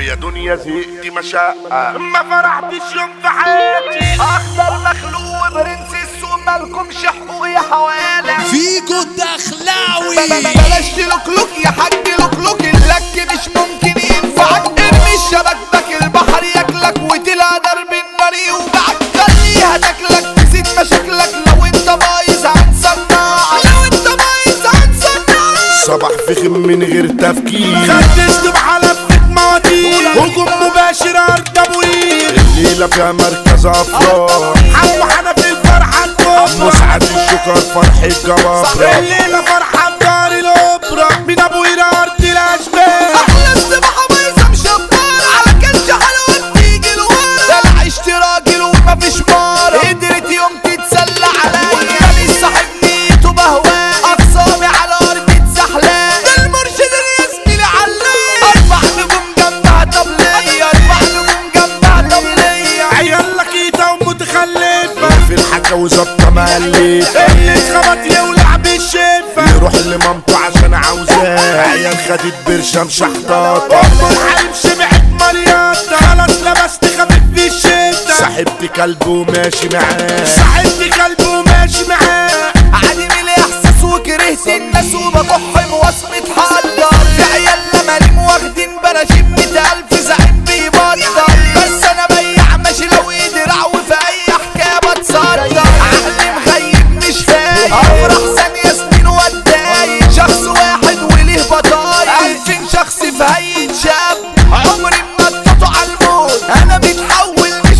ويا دنيا زهقت مشقة ما فرحتش يوم في حياتي اخضر مخلوق برنس السوق مالكمش حقوق يا حوالي فيكو الدخلاوي بلاش تلوكلوك يا حاج لوكلوك اللك مش ممكن ينفعك ارمي الشبكتك البحر ياكلك وتلا درب النار يوجعك خليها تاكلك تزيد مشاكلك لو انت بايظ هنصنعك لو انت بايظ هنصنعك صباح فخم من غير تفكير خدت على لفة مواتير هجوم مباشر ارض ابوير الليلة فيها مركز أفراح حمو حنفي الفرحة الكبرى مسعد الشكر فرح الجبابرة الليلة فرحة بدار الأوبرا من ابوير ارض الاشبال احلى السباحة بايظة مشبرة على كلش حلوة بتيجي لورا ده انا عشت راجل ومفيش مارة قدرت يوم تتسلى عليا والغالي صاحب نيته بهواه اقسامي على ارض اتزحلق ده المرشد اللي زميلي علاه اربع نجوم جنبها طب ليا اربع نجوم جنبها طب ليا عيال لقيتة ومتخلفة في الحكا وظبطة مقلفة اللي اتخبط يولع بالشفة يروح لمامته عشان عاوزاه عيال خدت برشام شحطاطة ام الحريم شبعت مرياطة خلاص لبست خفيف في الشتا صاحبت كلب وماشي معاه صاحبتي كلب وماشي معاه عدم الاحساس وكرهت الناس وبكح بوصمة حضر في عيال مليم واخدين بلاشين مية الف زعيم بيبطل بس انا بيع ماشي لو قدر وفي اي حكايه بتصدر عقلي مغيب مش فايق افرح ثانيه سنين واتضايق شخص واحد وليه بطايق الفين شخص في هيئه شاب عمري ما نططوا على الموت انا متحول مش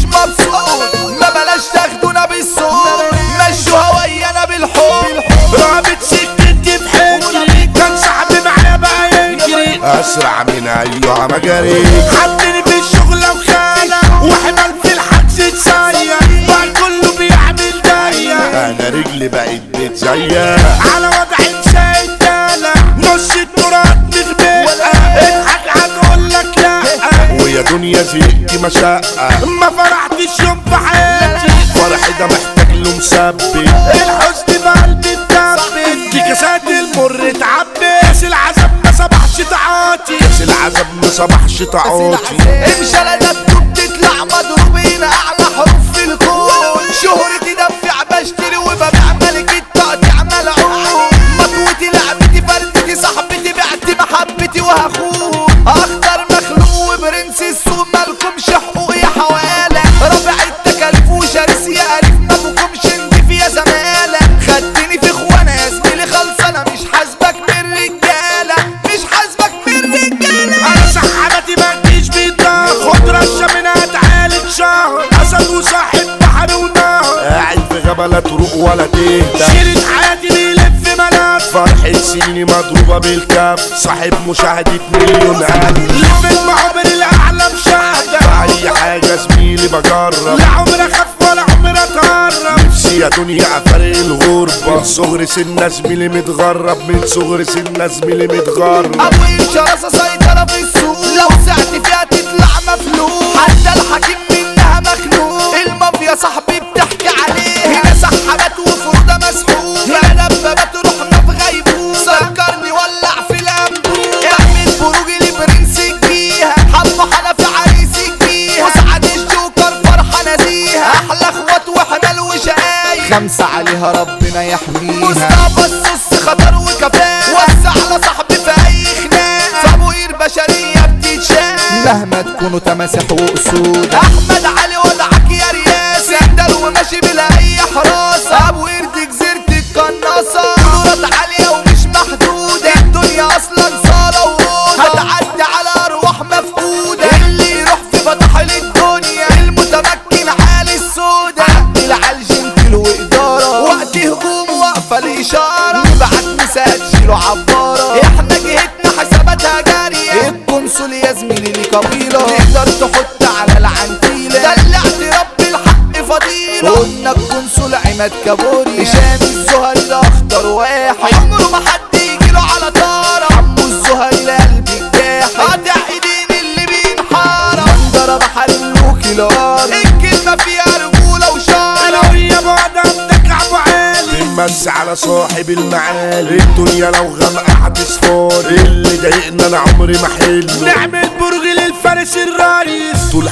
مبسوط ما بلاش تاخدونا بالصوت مشوا ويانا بالحب رابط سكتي في حجري كان صاحبي معايا بقى يجري أسرع من أيها مجاري حطني في الشغلة وخانة وحمل في الحجز اتسير بقى كله بيعمل داية أنا رجلي بقت بتزيق على وضع مساعد دالة نص التراب مغبقة اضحك هتقول لك لا ويا دنيا زهقت مشقة ما فرحتش يوم في حياتي فرحي ده محتاج له مثبت الحزن في قلبي اتدبت دي كاسات المر اتعبت كاس العذاب ما صبحش تعاطي كاس العذاب ما صبحش تعاطي امشي على دبته بتطلع مضروبين اعلى حروف في الكون شهرتي دفع بشتري وببيع ملكة تقطيع ملعون مطوتي لعبتي فردتي صاحبتي بعت محبتي وهخون اخطر مخلوق وبرنس السوق مالكمش حقوق يا حوالة رافع التكاليف وشرس يا الف ما بكمش نضيف يا زمالة خدتني في اخوانا يا زميلي خلص انا مش حاسبك من رجالة مش حاسبك من رجالة انا سحبتي ما تجيش بالضغط خد رشه منها تعالج شهر اسد وصاحب بحر ونهر قاعد في غابة لا تروق ولا تهدى شيلة حياتي بيلف ملف فرحة سنيني مضروبة بالكف صاحب مشاهدة مليون قلب لف المعبر الاعلى مشاهده أي حاجة زميلي بجرب لا عمر اخاف ولا عمر اتهرب نفسي يا دنيا فرق الغربة من صغر سنة زميلي متغرب من صغر سنة زميلي متغرب ابو شراسة سيطرة في السوق لو سعت فيها تطلع مفلوق حتى الحكيم منها مخنوق المافيا صاحبي بتحكي عليه هنا سحبات وفرودة مسحوق هنا دبابات رحنا في غيبوبة سكرني ولع في الانبوب اعمل بروج لبرنس جيها حمو حنفي عريسي جيها وسعد الجوكر فرحة نزيهة احلى اخوات وحمل وشقايق خمسة عليها ربنا يحميها مصطفى السوس خطر وكفاء وسع على صاحبي في اي خناق فابوير بشرية بتتشاف مهما تكونوا تماسح واسود احمد علي وضعك يا رياس سندل وماشي بلا اي حراسة ابو قرد جزيرة القناصة قدرات عالية ومش محدودة الدنيا اصلا صالة وروضة هتعدي على ارواح مفقودة اللي يروح في بطحل الدنيا المتمكن عالي السودة عدل على الجنتل وإدارة وقت هجوم واقفة الإشارة نبعت مساج له عبارة احنا جهتنا حساباتها جارية القنصل يا زميلي ليه قبيلة تقدر تحط على العنتيلة دلعت رب الحق فضيلة قلنا القنصل عماد كابوري هشام الزهري ده اخطر واحد عمره ما حد يجيله على طارة عمو الزهري لقلبي الجاحد قاطع ايدين اللي بينحارة ضرب حلوك الار الكلمة فيها رجولة وشارة انا ويا بعد عندك ابو عالي بنمس على صاحب المعالي الدنيا لو غامقة هتصفار اللي ضايقنا انا عمري ما حل نعمل برج للفارس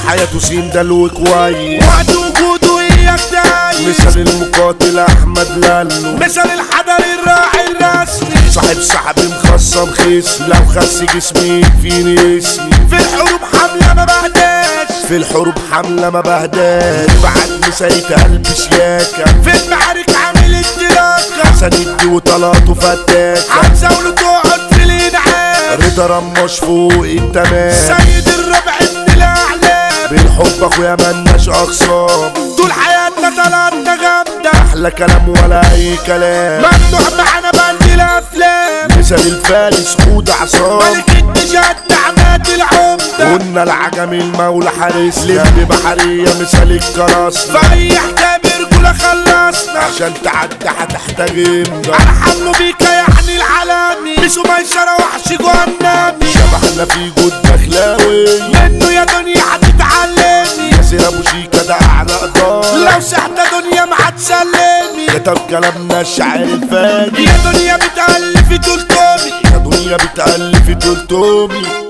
حياته سندل وكويس وقت وجوده اياك دايس مثال المقاتل احمد لالو مثل الحضر الراعي الرسمي صاحب صاحبي مخصم خصم لو خس جسمي يكفيني اسمي في الحروب حملة ما بهداش في الحروب حملة ما بهداش بعد مسيت قلب شياكة في المعارك عامل الدراكة حسن يدي وطلاته فتاكة هتزاوله تقعد في الانعام رضا رماش فوق التمام سيد الربع ابن الاعلام بالحب اخويا ملناش اقسام طول حياتنا طلعتنا جامدة احلى كلام ولا اي كلام ممنوع معانا بند الافلام مثال الفارس خود عصام ملك التجاد عماد العمدة قلنا العجم المولى حارس لم بحرية مثال الكراسنا في اي حكاية برجولة خلصنا عشان تعدي هتحتاج امضى على حمله بيك يعني العالمي بسو ميسرة وحش جهنمي شبحنا في جود دخلاوي منه يا دنيا هتتعلمي ياسر ابو شيكا ده اعلى قدار لو سحت دنيا ما هتسلمي كتب كلامنا الشاعر الفاجر يا دنيا بتألف دول تومي يا دنيا بتألف دول تومي